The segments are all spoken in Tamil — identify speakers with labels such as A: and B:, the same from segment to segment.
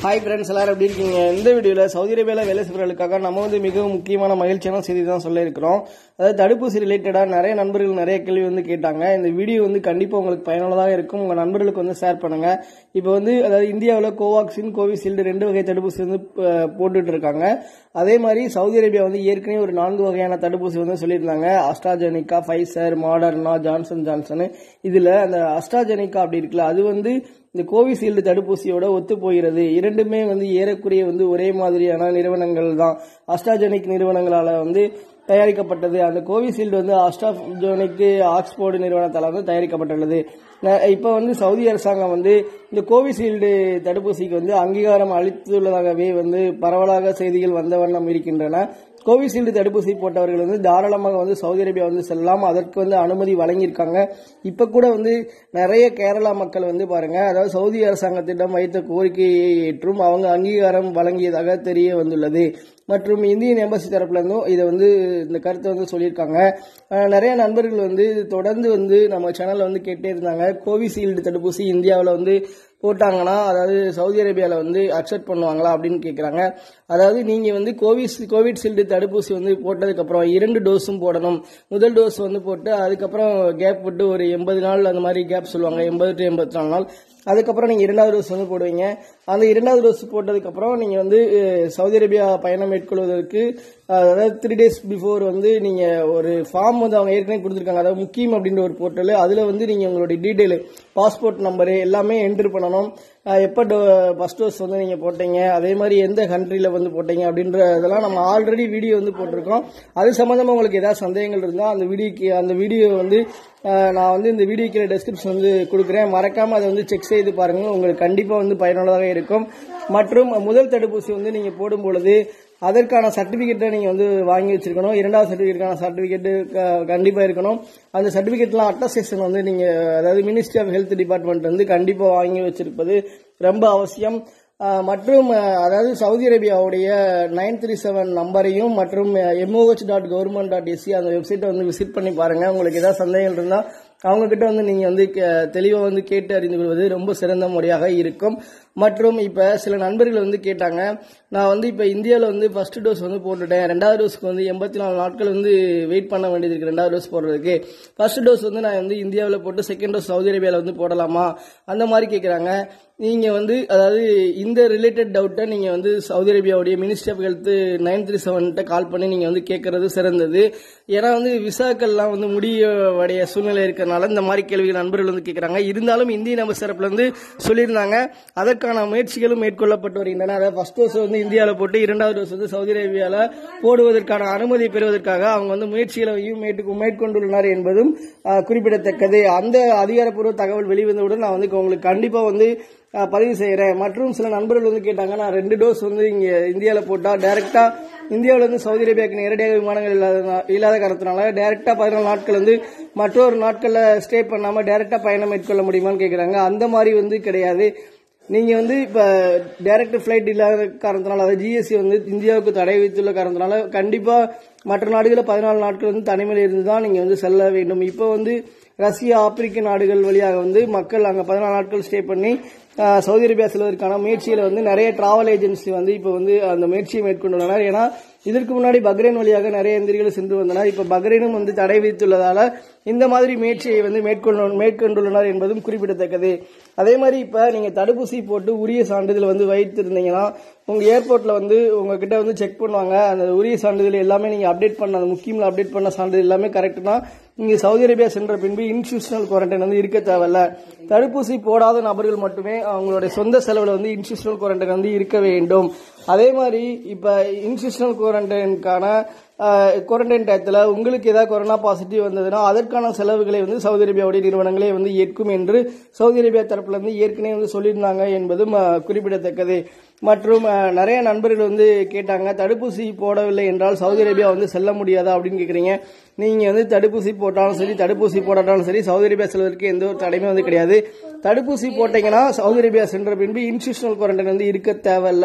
A: ஹாய் ஃப்ரெண்ட்ஸ் எல்லாரும் எப்படி இருக்கீங்க இந்த வீடியோவில் சவுதி அரேபியாவில் வேலை செய்கிறவர்களுக்காக நம்ம வந்து மிகவும் முக்கியமான மகிழ்ச்சியான செய்தி தான் சொல்ல இருக்கிறோம் அதாவது தடுப்பூசி ரிலேட்டடாக நிறைய நண்பர்கள் நிறைய கேள்வி வந்து கேட்டாங்க இந்த வீடியோ வந்து கண்டிப்பாக உங்களுக்கு பயனுள்ளதாக இருக்கும் உங்கள் நண்பர்களுக்கு வந்து ஷேர் பண்ணுங்க இப்போ வந்து அதாவது இந்தியாவில் கோவாக்சின் கோவிஷீல்டு ரெண்டு வகை தடுப்பூசி வந்து அஹ், போட்டுட்டு இருக்காங்க அதே மாதிரி சவுதி அரேபியா வந்து ஏற்கனவே ஒரு நான்கு வகையான தடுப்பூசி வந்து சொல்லியிருந்தாங்க AstraZeneca Pfizer Moderna Johnson Johnson இதில் அந்த அஸ்ட்ராஜெனிகா அப்படி இருக்குல்ல அது வந்து இந்த கோவிஷீல்டு தடுப்பூசியோட ஒத்து போகிறது இரண்டுமே வந்து ஏறக்குறைய வந்து ஒரே மாதிரியான நிறுவனங்கள் தான் அஸ்ட்ராஜெனிக் நிறுவனங்களால வந்து தயாரிக்கப்பட்டது அந்த கோவிஷீல்டு வந்து அஸ்ட்ராஜெனிக் ஆக்ஸ்போர்டு நிறுவனத்தால் வந்து தயாரிக்கப்பட்டுள்ளது ந- இப்ப வந்து சவுதி அரசாங்கம் வந்து இந்த கோவிஷீல்டு தடுப்பூசிக்கு வந்து அங்கீகாரம் அளித்துள்ளதாகவே வந்து பரவலாக செய்திகள் வந்த வண்ணம் இருக்கின்றன கோவிஷீல்டு தடுப்பூசி போட்டவர்கள் வந்து தாராளமாக வந்து சவுதி அரேபியா வந்து செல்லலாம் அதற்கு வந்து அனுமதி வழங்கியிருக்காங்க இப்ப கூட வந்து நிறைய கேரளா மக்கள் வந்து பாருங்க அதாவது சவுதி அரசாங்கத்திடம் வைத்த கோரிக்கையை ஏற்றும் அவங்க அங்கீகாரம் வழங்கியதாக தெரிய வந்துள்ளது மற்றும் இந்தியன் எம்பசி தரப்புல இருந்தும் இதை வந்து இந்த கருத்தை வந்து சொல்லியிருக்காங்க அஹ் நிறைய நண்பர்கள் வந்து இது தொடர்ந்து வந்து நம்ம சேனல்ல வந்து கேட்டே இருந்தாங்க கோவிஷீல்டு தடுப்பூசி இந்தியாவில் வந்து போட்டாங்கன்னா அதாவது சவுதி அரேபியாவில் வந்து அக்செப்ட் பண்ணுவாங்களா அப்படின்னு கேட்குறாங்க அதாவது நீங்கள் வந்து கோவிஸ் கோவிட்ஷீல்டு தடுப்பூசி வந்து போட்டதுக்கப்புறம் இரண்டு டோஸும் போடணும் முதல் டோஸ் வந்து போட்டு அதுக்கப்புறம் கேப் விட்டு ஒரு எண்பது நாள் அந்த மாதிரி கேப் சொல்லுவாங்க எண்பது டு எண்பத்தி நாலு நாள் அதுக்கப்புறம் நீங்கள் இரண்டாவது டோஸ் வந்து போடுவீங்க அந்த இரண்டாவது டோஸ் போட்டதுக்கப்புறம் நீங்கள் வந்து அஹ், சவுதி அரேபியா பயணம் மேற்கொள்வதற்கு அஹ், அதாவது த்ரீ டேஸ் பிஃபோர் வந்து நீங்கள் ஒரு ஃபார்ம் வந்து அவங்க ஏற்கனவே கொடுத்துருக்காங்க அதாவது முக்கியம் அப்படின்ற ஒரு போர்ட்டல் அதில் வந்து நீங்கள் உங்களுடைய டீட்டெயில் பாஸ்போர்ட் நம்பரு எல்லாமே என்ட்ரு பண்ணணும் அஹ், எப்போ டோ ஃபர்ஸ்ட் டோஸ் வந்து நீங்கள் போட்டீங்க அதே மாதிரி எந்த கண்ட்ரியில் வந்து போட்டீங்க அப்படின்ற இதெல்லாம் நம்ம ஆல்ரெடி வீடியோ வந்து போட்டிருக்கோம் அது சம்மந்தமாக உங்களுக்கு ஏதாவது சந்தேகங்கள் இருந்தால் அந்த வீடியோக்கு அந்த வீடியோ வந்து அஹ், நான் வந்து இந்த வீடியோக்கு டெஸ்கிரிப்ஷன் வந்து கொடுக்குறேன் மறக்காம அதை வந்து செக் செய்து பாருங்க உங்களுக்கு கண்டிப்பாக வந்து பயனுள்ளதாக இருக்கும் மற்றும் முதல் தடுப்பூசி வந்து நீங்கள் போடும் பொழுது அதற்கான சர்டிபிகேட்டை நீங்கள் வந்து வாங்கி வச்சிருக்கணும் இரண்டாவது சர்டிபிகேட்டான சர்டிபிகேட்டு கண்டிப்பாக இருக்கணும் அந்த சர்டிபிகேட்லாம் அட்டஸ்டேஷன் வந்து நீங்கள் அதாவது மினிஸ்ட்ரி ஆஃப் ஹெல்த் டிபார்ட்மெண்ட் வந்து கண்டிப்பாக வாங்கி வச்சிருப்பது ரொம்ப அவசியம் அஹ், மற்றும் அஹ், அதாவது சவுதி அரேபியாவுடைய நைன் த்ரீ செவன் நம்பரையும் மற்றும் MOH dot government dot SC அந்த வெப்சைட்டை வந்து விசிட் பண்ணி பாருங்க உங்களுக்கு ஏதாவது சந்தேகங்கள் இருந்தால் அவங்க கிட்ட வந்து நீங்க வந்து தெளிவாக வந்து கேட்டு அறிந்து கொள்வது ரொம்ப சிறந்த முறையாக இருக்கும் மற்றும் இப்ப சில நண்பர்கள் வந்து கேட்டாங்க நான் வந்து இப்ப இந்தியாவில் வந்து ஃபர்ஸ்ட் டோஸ் வந்து போட்டுட்டேன் ரெண்டாவது டோஸ்க்கு வந்து எண்பத்தி நாலு நாட்கள் வந்து வெயிட் பண்ண வேண்டியது இருக்கு ரெண்டாவது டோஸ் போடுறதுக்கு ஃபர்ஸ்ட் டோஸ் வந்து நான் வந்து இந்தியாவில் போட்டு செகண்ட் டோஸ் சவுதி அரேபியாவில் வந்து போடலாமா அந்த மாதிரி கேட்குறாங்க நீங்க வந்து அதாவது இந்த ரிலேட்டட் டவுட்டை நீங்க வந்து சவுதி அரேபியாவுடைய ministry of health nine three செவன்கிட்ட கால் பண்ணி நீங்க வந்து கேட்கறது சிறந்தது ஏன்னா வந்து விசாக்கள்லாம் வந்து முடிவடைய சூழ்நிலை இருக்கிறனால இந்த மாதிரி கேள்விகள் நண்பர்கள் வந்து கேட்கறாங்க இருந்தாலும் இந்திய நபர் சிறப்புல இருந்து சொல்லியிருந்தாங்க அதற்கான முயற்சிகளும் மேற்கொள்ளப்பட்டு வருகின்றன அதாவது ஃபர்ஸ்ட் டோஸ் வந்து இந்தியாவில் போட்டு இரண்டாவது டோஸ் வந்து சவுதி அரேபியாவில் போடுவதற்கான அனுமதி பெறுவதற்காக அவங்க வந்து முயற்சிகளையும் மேற்கொ- மேற்கொண்டுள்ளனர் என்பதும் ஆஹ், குறிப்பிடத்தக்கது அந்த அதிகாரப்பூர்வ தகவல் வெளிவந்தவுடன் நான் வந்து உங்களுக்கு கண்டிப்பா வந்து ஆஹ், பதிவு செய்கிறேன் மற்றும் சில நண்பர்கள் வந்து கேட்டாங்க நான் ரெண்டு டோஸ் வந்து இங்க இந்தியாவில் போட்டா டைரக்டா இந்தியாவில இருந்து சவுதி அரேபியாவுக்கு நேரடியாக விமானங்கள் இல்லாத இல்லாத காரணத்தினால டைரக்டா பதினாலு நாட்கள் வந்து மற்றொரு நாட்கள்ல ஸ்டே பண்ணாம டைரக்டா பயணம் மேற்கொள்ள முடியுமான்னு கேக்குறாங்க அந்த மாதிரி வந்து கிடையாது நீங்க வந்து இப்ப டைரக்ட் பிளைட் இல்லாத காரணத்தினால அதாவது ஜிஎஸ்சி வந்து இந்தியாவுக்கு தடை வைத்துள்ள காரணத்தினால கண்டிப்பா மற்ற நாடுகளில் பதினாலு நாட்கள் வந்து தனிமையில் இருந்து தான் நீங்க வந்து செல்ல வேண்டும் இப்போ வந்து ரஷ்யா ஆப்பிரிக்க நாடுகள் வழியாக வந்து மக்கள் அங்க பதினாலு நாட்கள் ஸ்டே பண்ணி ஆஹ், சவுதி அரேபியா செல்வதற்கான முயற்சிகளை வந்து நிறைய டிராவல் ஏஜென்சி வந்து இப்போ வந்து அந்த முயற்சியை மேற்கொண்டுள்ளனர் ஏன்னா இதற்கு முன்னாடி பக்ரைன் வழியாக நிறைய இந்தியர்கள் சென்று வந்தனர் இப்ப பக்ரைனும் வந்து தடை விதித்துள்ளதால இந்த மாதிரி முயற்சியை வந்து மேற்கொண்டு மேற்கொண்டுள்ளனர் என்பதும் குறிப்பிடத்தக்கது அதே மாதிரி இப்ப நீங்க தடுப்பூசி போட்டு உரிய சான்றிதழ் வந்து வைத்திருந்தீங்கன்னா உங்க ஏர்போர்ட்ல வந்து உங்ககிட்ட வந்து செக் பண்ணுவாங்க அந்த உரிய சான்றிதழ் எல்லாமே நீங்க அப்டேட் பண்ண அந்த முக்கியமில் அப்டேட் பண்ண சான்றிதழ் எல்லாமே கரெக்ட் தான் நீங்க சவுதி அரேபியா சென்ற பின்பு இன்ஸ்டியூஷனல் குவாரண்டைன் வந்து இருக்க தேவையில்ல தடுப்பூசி போடாத நபர்கள் மட்டுமே அவங்களுடைய சொந்த செலவுல வந்து இன்ஸ்டியூஷனல் குவாரண்டைன் வந்து இருக்க வேண்டும் அதே மாதிரி இப்ப இன்ஸ்டியூஷனல் குவாரண்டைனுக்கான குவாரண்டைன் டயத்தில் உங்களுக்கு ஏதாவது கொரோனா பாசிட்டிவ் வந்ததுன்னா அதற்கான செலவுகளை வந்து சவுதி அரேபியாவுடைய நிறுவனங்களே வந்து ஏற்கும் என்று சவுதி அரேபியா தரப்புல இருந்து ஏற்கனவே வந்து சொல்லியிருந்தாங்க என்பதும் அஹ், குறிப்பிடத்தக்கது மற்றும் அஹ், நிறைய நண்பர்கள் வந்து கேட்டாங்க தடுப்பூசி போடவில்லை என்றால் சவுதி அரேபியா வந்து செல்ல முடியாதா அப்படின்னு கேக்குறீங்க நீங்க வந்து தடுப்பூசி போட்டாலும் சரி தடுப்பூசி போடாட்டாலும் சரி சவுதி அரேபியா செல்வதற்கு எந்த ஒரு தடையுமே வந்து கிடையாது தடுப்பூசி போட்டீங்கன்னா சவுதி அரேபியா சென்ற பின்பு இன்ஸ்டியூஷனல் குவாரண்டைன் வந்து இருக்க தேவையில்ல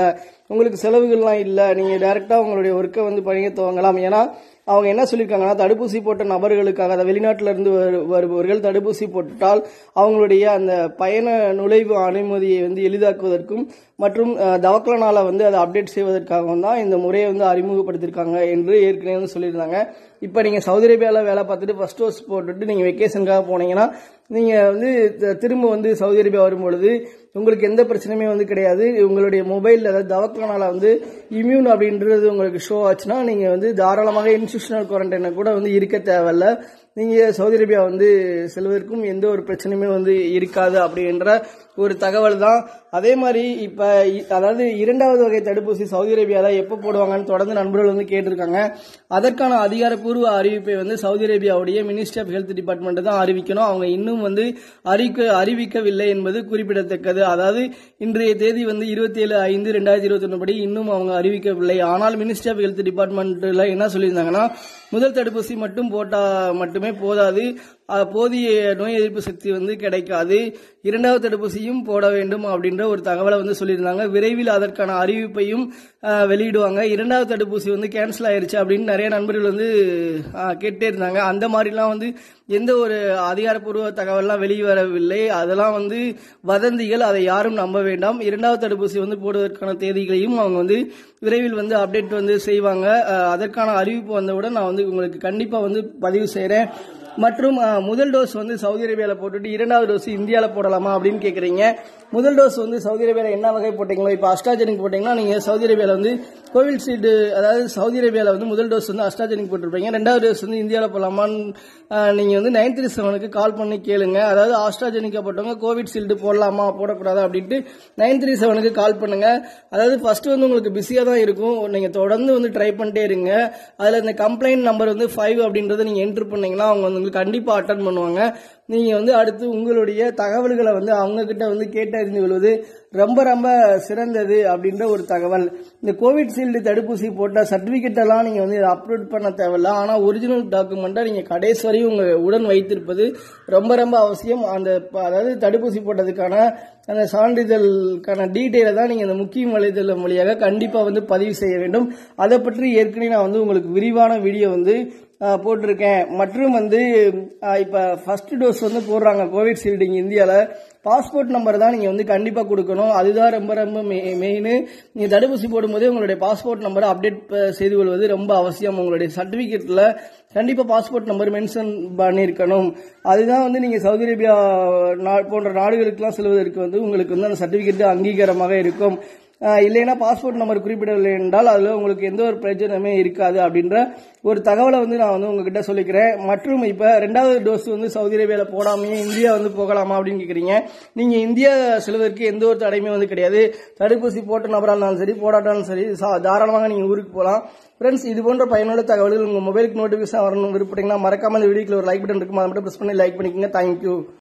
A: உங்களுக்கு செலவுகள்லாம் இல்லை நீங்கள் டேரெக்டாக உங்களுடைய ஒர்க்கை வந்து பணிய துவங்கலாம் ஏன்னா அவங்க என்ன சொல்லியிருக்காங்கன்னா தடுப்பூசி போட்ட நபர்களுக்காக அதாவது வெளிநாட்டில இருந்து வரு- வருபவர்கள் தடுப்பூசி போட்டால் அவங்களுடைய அந்த பயண நுழைவு அனுமதியை வந்து எளிதாக்குவதற்கும் மற்றும் அஹ், தவக்கலனால வந்து அதை அப்டேட் செய்வதற்காகவும் தான் இந்த முறையை வந்து அறிமுகப்படுத்தியிருக்காங்க என்று ஏற்கனவே வந்து சொல்லியிருந்தாங்க இப்போ நீங்கள் சவுதி அரேபியாவில் வேலை பார்த்துட்டு ஃபர்ஸ்ட் டோஸ் போட்டுட்டு நீங்கள் வெக்கேஷனுக்காக போனீங்கன்னா நீங்கள் வந்து த- திரும்ப வந்து சவுதி அரேபியா வரும்பொழுது உங்களுக்கு எந்த பிரச்சனையுமே வந்து கிடையாது உங்களுடைய மொபைலில் அதாவது தவக்கலனால வந்து இம்யூன் அப்படின்றது உங்களுக்கு ஷோ ஆச்சுன்னா நீங்கள் வந்து தாராளமாக இன்ஸ்டியூஷனல் குவாரண்டைனை கூட வந்து இருக்க தேவையில்ல நீங்கள் சவுதி அரேபியா வந்து செல்வதற்கும் எந்த ஒரு பிரச்சனையுமே வந்து இருக்காது அப்படின்ற ஒரு தகவல் தான் அதே மாதிரி இப்போ அதாவது இரண்டாவது வகை தடுப்பூசி சவுதி அரேபியாவில் எப்போ போடுவாங்கன்னு தொடர்ந்து நண்பர்கள் வந்து கேட்டிருக்காங்க அதற்கான அதிகாரப்பூர்வ அறிவிப்பை வந்து சவுதி அரேபியாவுடைய மினிஸ்ட்ரி ஆஃப் ஹெல்த் டிபார்ட்மெண்ட் தான் அறிவிக்கணும் அவங்க இன்னும் வந்து அறிவிக்க அறிவிக்கவில்லை என்பது குறிப்பிடத்தக்கது அதாவது இன்றைய தேதி வந்து இருபத்தி ஏழு ஐந்து ரெண்டாயிரத்தி இருபத்தி படி இன்னும் அவங்க அறிவிக்கவில்லை ஆனால் மினிஸ்ட்ரி ஆஃப் ஹெல்த் டிபார்ட்மெண்ட்ல என்ன சொல்லியிருந்தாங்கன்னா முதல் தடுப்பூசி மட்டும் போட்டா மட்டுமே போதாது அஹ், போதிய நோய் எதிர்ப்பு சக்தி வந்து கிடைக்காது இரண்டாவது தடுப்பூசியும் போட வேண்டும் அப்படின்ற ஒரு தகவலை வந்து சொல்லியிருந்தாங்க விரைவில் அதற்கான அறிவிப்பையும் அஹ், வெளியிடுவாங்க இரண்டாவது தடுப்பூசி வந்து கேன்சல் ஆயிருச்சு அப்படின்னு நிறைய நண்பர்கள் வந்து அஹ், கேட்டே இருந்தாங்க அந்த மாதிரிலாம் வந்து எந்த ஒரு அதிகாரப்பூர்வ தகவல்லாம் வெளிவரவில்லை அதெல்லாம் வந்து வதந்திகள் அதை யாரும் நம்ப வேண்டாம் இரண்டாவது தடுப்பூசி வந்து போடுவதற்கான தேதிகளையும் அவங்க வந்து விரைவில் வந்து அப்டேட் வந்து செய்வாங்க அஹ், அதற்கான அறிவிப்பு வந்தவுடன் நான் வந்து உங்களுக்கு கண்டிப்பாக வந்து பதிவு செய்கிறேன் மற்றும் அஹ், முதல் டோஸ் வந்து சவுதி அரேபியாவில் போட்டுட்டு இரண்டாவது டோஸ் இந்தியாவில் போடலாமா அப்படின்னு கேட்குறீங்க முதல் டோஸ் வந்து சவுதி அரேபியாவில் என்ன வகை போட்டீங்களோ இப்போ அஸ்ட்ராஜெனிக் போட்டீங்கன்னா நீங்கள் சவுதி அரேபியாவில் வந்து கோவில்ஷீல்டு அதாவது சவுதி அரேபியாவில் வந்து முதல் டோஸ் வந்து அஸ்ட்ராஜெனிக் போட்டிருப்பீங்க ரெண்டாவது டோஸ் வந்து இந்தியாவில் போடலாமான்னு அஹ், நீங்கள் வந்து நைன் த்ரீ செவனுக்கு கால் பண்ணி கேளுங்க அதாவது ஆஸ்ட்ராஜெனிக்கா போட்டவங்க கோவிட் ஷீல்டு போடலாமா போடக்கூடாதா அப்படின்ட்டு நைன் த்ரீ செவனுக்கு கால் பண்ணுங்க அதாவது ஃபர்ஸ்ட் வந்து உங்களுக்கு பிஸியாக தான் இருக்கும் நீங்கள் தொடர்ந்து வந்து ட்ரை பண்ணிட்டே இருங்க அதில் இந்த கம்ப்ளைண்ட் நம்பர் வந்து ஃபைவ் அப்படின்றத நீங்கள் என்ட்ரு பண்ணீங்கன்னா அவங்க வந்து உங்களுக்கு கண்டிப்பாக அட்டன் பண்ணுவாங்க நீங்கள் வந்து அடுத்து உங்களுடைய தகவல்களை வந்து அவங்க கிட்ட வந்து கேட்டறிந்து கொள்வது ரொம்ப ரொம்ப சிறந்தது அப்படின்ற ஒரு தகவல் இந்த கோவிட் ஷீல்டு தடுப்பூசி போட்ட சர்டிபிகேட் எல்லாம் நீங்கள் வந்து அப்லோட் பண்ண தேவையில்ல ஆனால் ஒரிஜினல் டாக்குமெண்ட்டை நீங்கள் கடைசி வரையும் உங்கள் உடன் வைத்திருப்பது ரொம்ப ரொம்ப அவசியம் அந்த ப- அதாவது தடுப்பூசி போட்டதுக்கான அந்த சான்றிதழுக்கான டீட்டெயிலை தான் நீங்கள் இந்த முக்கிய வலைதளம் வழியாக கண்டிப்பாக வந்து பதிவு செய்ய வேண்டும் அதை பற்றி ஏற்கனவே நான் வந்து உங்களுக்கு விரிவான வீடியோ வந்து ஆஹ், போட்டிருக்கேன் மற்றும் வந்து ஆஹ், இப்போ ஃபர்ஸ்ட் டோஸ் வந்து போடுறாங்க கோவிட் ஷீல்டு இங்கே இந்தியாவில் பாஸ்போர்ட் நம்பர் தான் நீங்கள் வந்து கண்டிப்பாக கொடுக்கணும் அதுதான் ரொம்ப ரொம்ப மெயின் நீங்கள் தடுப்பூசி போடும்போதே உங்களுடைய பாஸ்போர்ட் நம்பரை அப்டேட் செய்து கொள்வது ரொம்ப அவசியம் உங்களுடைய சர்டிஃபிகேட்டில் கண்டிப்பாக பாஸ்போர்ட் நம்பர் மென்ஷன் பண்ணியிருக்கணும் அதுதான் வந்து நீங்கள் சவுதி அரேபியா நா- போன்ற நாடுகளுக்கெல்லாம் செல்வதற்கு வந்து உங்களுக்கு வந்து அந்த சர்டிஃபிகேட் அங்கீகாரமாக இருக்கும் ஆஹ் இல்லைன்னா பாஸ்போர்ட் நம்பர் குறிப்பிடவில்லை என்றால் அதில் உங்களுக்கு எந்த ஒரு பிரச்சனையுமே இருக்காது அப்படின்ற ஒரு தகவலை வந்து நான் வந்து உங்ககிட்ட சொல்லிக்கிறேன் மற்றும் இப்போ ரெண்டாவது டோஸ் வந்து சவுதி அரேபியாவில் போடாமையே இந்தியா வந்து போகலாமா அப்படின்னு கேட்குறீங்க நீங்கள் இந்தியா செல்வதற்கு எந்த ஒரு தடையுமே வந்து கிடையாது தடுப்பூசி போட்ட நபராக இருந்தாலும் சரி போடாட்டாலும் சரி சா- தாராளமாக நீங்கள் ஊருக்கு போகலாம் ஃப்ரெண்ட்ஸ் இது போன்ற பயனுள்ள தகவல்கள் உங்கள் மொபைலுக்கு நோட்டிஃபிகேஷன் வரணும் விருப்பப்பட்டீங்கன்னா மறக்காம இந்த வீடியோக்கு ஒரு லைக் பட்டன் இருக்கும் அதை மட்டும் ப்ரெஸ் பண்ணி லைக் பண்ணிக்கோங்க தேங்க்யூ